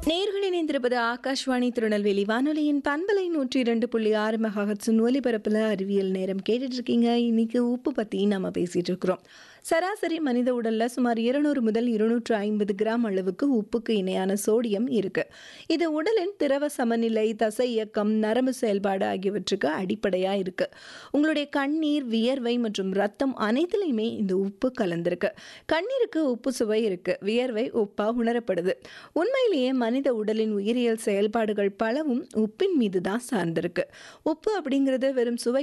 நேர்கள் இணைந்திருப்பது ஆகாஷ்வாணி திருநெல்வேலி வானொலியின் பண்பலை நூற்றி இரண்டு புள்ளி ஆறு மெகாஹட்ஸின் ஒலிபரப்பில் அறிவியல் நேரம் கேட்டுட்டு இருக்கீங்க இன்னைக்கு உப்பு பற்றி நம்ம பேசிட்டு இருக்கிறோம் சராசரி மனித உடல்ல சுமார் இருநூறு முதல் இருநூற்று ஐம்பது கிராம் அளவுக்கு உப்புக்கு இணையான சோடியம் இருக்கு இது உடலின் திரவ சமநிலை தசை இயக்கம் நரம்பு செயல்பாடு ஆகியவற்றுக்கு அடிப்படையா இருக்கு உங்களுடைய கண்ணீர் வியர்வை மற்றும் ரத்தம் அனைத்துலையுமே இந்த உப்பு கலந்திருக்கு கண்ணீருக்கு உப்பு சுவை இருக்கு வியர்வை உப்பா உணரப்படுது உண்மையிலேயே மனித உடலின் உயிரியல் செயல்பாடுகள் பலவும் உப்பின் மீது தான் சார்ந்திருக்கு உப்பு அப்படிங்கிறது வெறும் சுவை